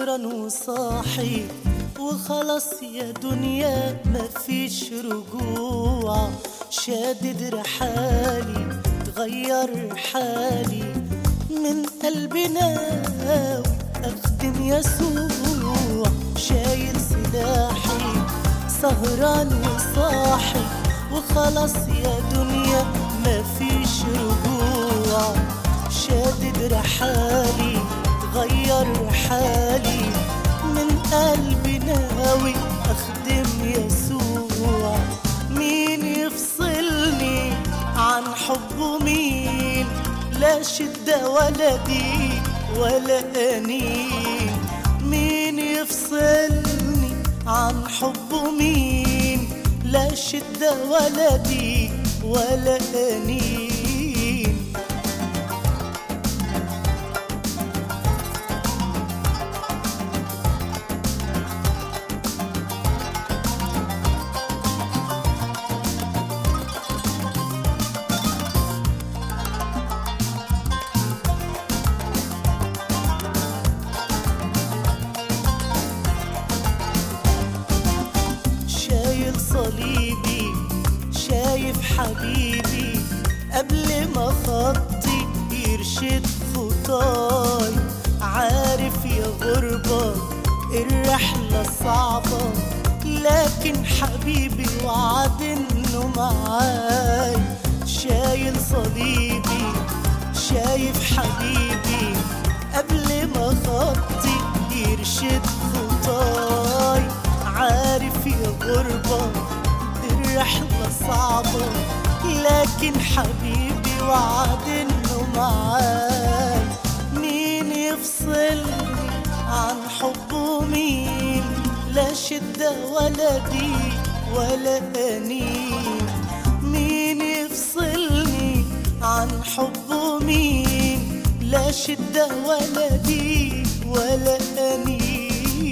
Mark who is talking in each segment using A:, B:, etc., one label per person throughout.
A: سهران وصاحي وخلاص يا دنيا مفيش رجوع شادد رحالي تغير حالي من قلبي ناوي اخدم يسوع شايل سلاحي سهران وصاحي وخلاص يا دنيا مفيش رجوع شادد رحالي تغير حالي من قلبي ناوي اخدم يسوع مين يفصلني عن حبه مين لا شدة ولا ضيق ولا أنين مين يفصلني عن حبه مين لا شدة ولا ضيق ولا أنين شايل صليبي شايف حبيبي قبل ما خطي يرشد خطاي عارف يا غربة الرحلة صعبة لكن حبيبي وعد انه معاي شايل صليبي شايف حبيبي قبل ما خطي يرشد خطاي عارف يا غربة الرحلة صعبة لكن حبيبي وعد انه معاي مين يفصلني عن حبه مين لا شدة ولا ضيق ولا أنين مين يفصلني عن حبه مين لا شدة ولا ضيق ولا أنين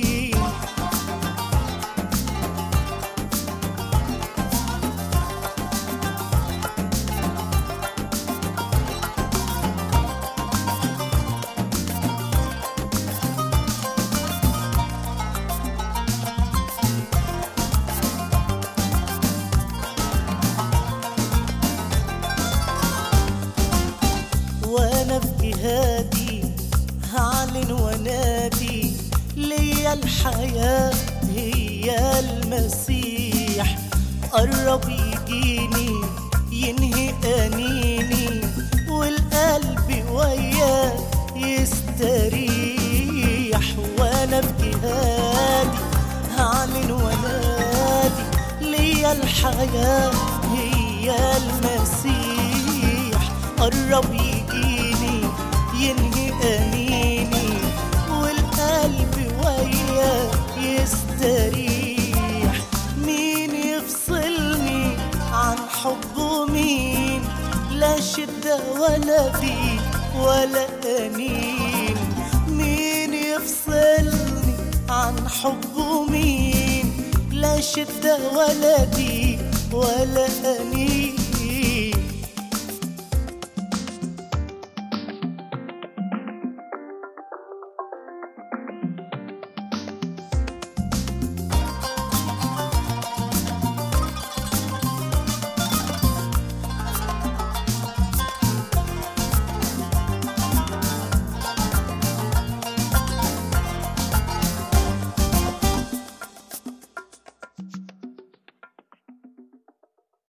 A: وانا في جهادي هعلن ونادي ليا الحياة هي المسيح قرب يجيني ينهي أنيني والقلب وياه يستريح وانا في جهادي هعلن ونادي ليا الحياة هي المسيح قرب يجيني ينهي أنيني والقلب وياه يستريح مين يفصلني عن حبه مين لا شدة ولا ضيق ولا أنين مين يفصلني عن حبه مين لا شدة ولا ضيق ولا